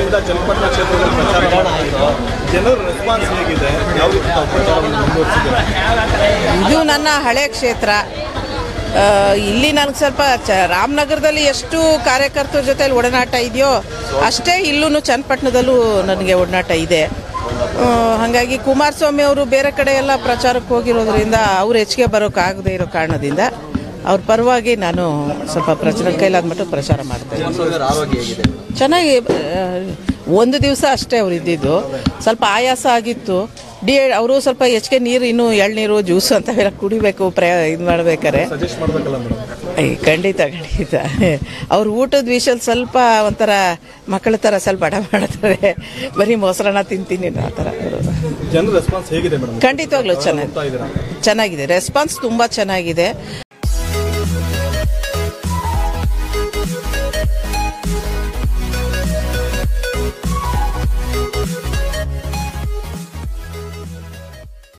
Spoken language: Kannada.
ವಿವಿಧ ಚನ್ನಪಟ್ಟಣ ಕ್ಷೇತ್ರದಲ್ಲಿ ಪ್ರಚಾರ ಮಾಡಾಯಿತು ಜನರ ರೆಸ್ಪಾನ್ಸ್ ಹೇಗಿದೆ ಯಾವ ರೀತಿ ತಾವು ಪ್ರಚಾರವನ್ನು ಮುಂದುವರಿಸಿದ್ದಾರೆ ಇದು ನನ್ನ ಹಳೆ ಕ್ಷೇತ್ರ ಆ, ಇಲ್ಲಿ ನನಗೆ ಸ್ವಲ್ಪ ಚ ರಾಮನಗರದಲ್ಲಿ ಎಷ್ಟು ಕಾರ್ಯಕರ್ತರ ಜೊತೆಲಿ ಒಡನಾಟ ಇದೆಯೋ ಅಷ್ಟೇ ಇಲ್ಲೂ ಚನ್ನಪಟ್ಟಣದಲ್ಲೂ ನನಗೆ ಒಡನಾಟ ಇದೆ ಆ, ಹಾಗಾಗಿ ಕುಮಾರಸ್ವಾಮಿ ಅವರು ಬೇರೆ ಕಡೆ ಎಲ್ಲ ಪ್ರಚಾರಕ್ಕೆ ಹೋಗಿರೋದ್ರಿಂದ ಅವ್ರು ಹೆಚ್ಚಿಗೆ ಬರೋಕ್ಕಾಗದೇ ಇರೋ ಕಾರಣದಿಂದ ಅವ್ರ ಪರವಾಗಿ ನಾನು ಸ್ವಲ್ಪ ಪ್ರಚಾರ ಕೈಲಾದ ಮಟ್ಟ ಪ್ರಚಾರ ಮಾಡ್ತೇನೆ ಆರೋಗ್ಯ ಹೇಗಿದೆ ಚೆನ್ನಾಗಿ ಆ, ಒಂದು ದಿವಸ ಅಷ್ಟೇ ಅವ್ರು ಇದ್ದಿದ್ದು ಸ್ವಲ್ಪ ಆಯಾಸ ಆಗಿತ್ತು ಡಿ ಅವರು ಸ್ವಲ್ಪ ಹೆಚ್ಚಿಗೆ ನೀರು ಇನ್ನು ಎಳ್ನೀರು ಜ್ಯೂಸ್ ಅಂತಾವೆಲ್ಲ ಕುಡಿಬೇಕು ಪ್ರಯ ಇದು ಮಾಡ್ಬೇಕಾರೆ ಸಜೆಸ್ಟ್ ಮಾಡಬೇಕಲ್ಲ ಮೇಡಮ್ ಐ, ಖಂಡಿತ ಖಂಡಿತ ಅವ್ರ ಊಟದ ವಿಷಯದಲ್ಲಿ ಸ್ವಲ್ಪ ಒಂಥರ ಮಕ್ಕಳ ಥರ ಸ್ವಲ್ಪ ಅಡ ಮಾಡ್ತಾರೆ ಬರೀ ಮೊಸರನ್ನ ತಿಂತೀನಿ ಅನ್ನೋ ಆ ಥರ ಅವರು ಜನರ ರೆಸ್ಪಾನ್ಸ್ ಹೇಗಿದೆ ಮೇಡಮ್ ಖಂಡಿತವಾಗ್ಲೂ ಚೆನ್ನಾಗಿ ಇದ್ದೀರಾ ಚೆನ್ನಾಗಿದೆ ರೆಸ್ಪಾನ್ಸ್ ತುಂಬ ಚೆನ್ನಾಗಿದೆ